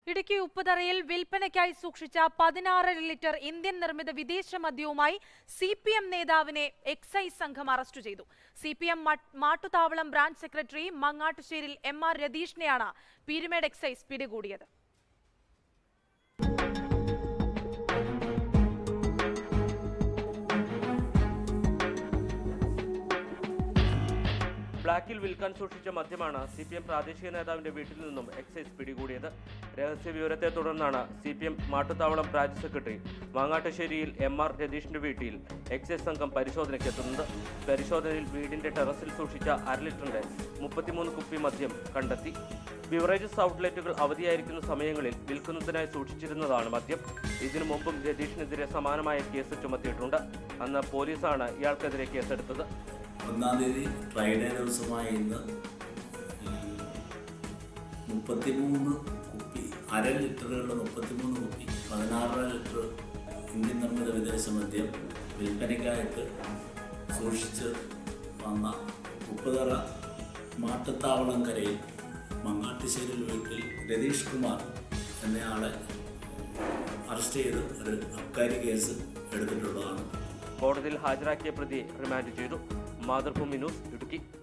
ഇടുക്കി ഉപ്പുതറയിൽ വിൽപ്പനയ്ക്കായി സൂക്ഷിച്ച പതിനാറ് litre Indian നിർമ്മിത വിദേശ മദ്യവുമായി സി പി എം നേതാവിനെ എക്സൈസ് സംഘം അറസ്റ്റ് ചെയ്തു C P M Mattuthavalam branch secretary Mangattusseril M R രതീഷിനെയാണ് പീരുമേട് എക്സൈസ് പിടികൂടിയത് ബ്ലാക്കിൽ വിൽക്കാൻ സൂക്ഷിച്ച മദ്യമാണ് സി പി എം പ്രാദേശിക നേതാവിന്റെ വീട്ടിൽ നിന്നും എക്സൈസ് പിടികൂടിയത് രഹസ്യ വിവരത്തെ തുടർന്നാണ് C P M Mattuthavalam branch secretary മാങ്ങാട്ടുശ്ശേരിയിൽ എം ആർ രതീഷിന്റെ വീട്ടിൽ എക്സൈസ് സംഘം പരിശോധനയ്ക്ക് എത്തുന്നത് പരിശോധനയിൽ വീടിന്റെ ടെറസിൽ സൂക്ഷിച്ച അര ലിറ്ററിന്റെ മുപ്പത്തിമൂന്ന് കുപ്പി മദ്യം കണ്ടെത്തി ബിവറേജസ് ഔട്ട്ലെറ്റുകൾ അവധിയായിരിക്കുന്ന സമയങ്ങളിൽ വിൽക്കുന്നതിനായി സൂക്ഷിച്ചിരുന്നതാണ് മദ്യം ഇതിനു മുമ്പും രതീഷിനെതിരെ സമാനമായ കേസ് ചുമത്തിയിട്ടുണ്ട് അന്ന് പോലീസാണ് ഇയാൾക്കെതിരെ കേസെടുത്തത് ഒന്നാം തീയതി ഫ്രൈഡേ ദിവസമായ ഇന്ന് ഈ മുപ്പത്തിമൂന്ന് കുപ്പി അര ലിറ്ററുകളുടെ മുപ്പത്തിമൂന്ന് കുപ്പി പതിനാറര ലിറ്റർ ഇന്ത്യൻ നിർമ്മിത വിദേശ മദ്യം വിൽപ്പനയ്ക്കായിട്ട് സൂക്ഷിച്ച് വന്ന ഉപ്പുതറ മാട്ടുത്താവളം കരയിൽ മങ്ങാട്ടുശ്ശേരിൽ വീട്ടിൽ രതീഷ് കുമാർ എന്നയാളെ അറസ്റ്റ് ചെയ്ത് ഒരു അബ്കാരി കേസ് എടുത്തിട്ടുള്ളതാണ് കോടതിയിൽ ഹാജരാക്കിയ പ്രതിയെ റിമാൻഡ് ചെയ്തു മാതൃഭൂമി ന്യൂസ് ഇടുക്കി